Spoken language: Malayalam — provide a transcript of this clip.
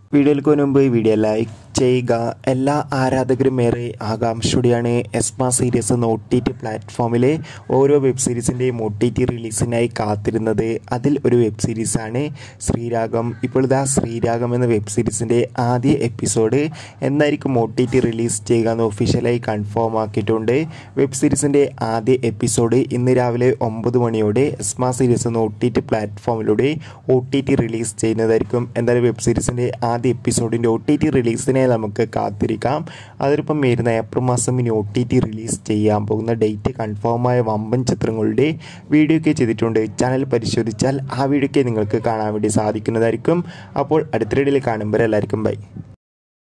വീഡിയോയിലേക്ക് മുൻപ് വീഡിയോ ലൈക്ക് ചെയ്യുക എല്ലാ ആരാധകരും ഏറെ ആകാംക്ഷയോടെയാണ് എസ്മ സീരീസ് എന്ന ഒ ടി ടി പ്ലാറ്റ്ഫോമിലെ ഓരോ വെബ് സീരീസിൻ്റെയും ഒ ടി ടി റിലീസിനായി കാത്തിരുന്നത് അതിൽ ഒരു വെബ് സീരീസാണ് ശ്രീരാഗം ഇപ്പോൾ ഇതാ ശ്രീരാഗം എന്ന വെബ് സീരീസിൻ്റെ ആദ്യ എപ്പിസോഡ് എന്നായിരിക്കും ഒ ടി ടി റിലീസ് ചെയ്യുക എന്ന് ഒഫീഷ്യലായി കൺഫേം ആക്കിയിട്ടുണ്ട് വെബ് സീരീസിൻ്റെ ആദ്യ എപ്പിസോഡ് ഇന്ന് രാവിലെ ഒമ്പത് മണിയോടെ എസ്മ സീരീസ് എന്ന ഒ ടി ടി പ്ലാറ്റ്ഫോമിലൂടെ ഒ ടി ടി റിലീസ് ചെയ്യുന്നതായിരിക്കും എന്തായാലും വെബ് സീരീസിൻ്റെ ആദ്യ എപ്പിസോഡിൻ്റെ ഒ ടി ടി റിലീസിനെ നമുക്ക് കാത്തിരിക്കാം അതിലിപ്പം വരുന്ന ഏപ്രിൽ മാസം ഇനി ഒ ടി ടി റിലീസ് ചെയ്യാൻ പോകുന്ന ഡേറ്റ് കൺഫേമായ വമ്പൻ ചിത്രങ്ങളുടെ വീഡിയോ ഒക്കെ ചെയ്തിട്ടുണ്ട് ചാനൽ പരിശോധിച്ചാൽ ആ വീഡിയോ ഒക്കെ നിങ്ങൾക്ക് കാണാൻ വേണ്ടി സാധിക്കുന്നതായിരിക്കും അപ്പോൾ അടുത്ത വീഡിയോയിൽ കാണുമ്പോൾ എല്ലാവർക്കും ബൈ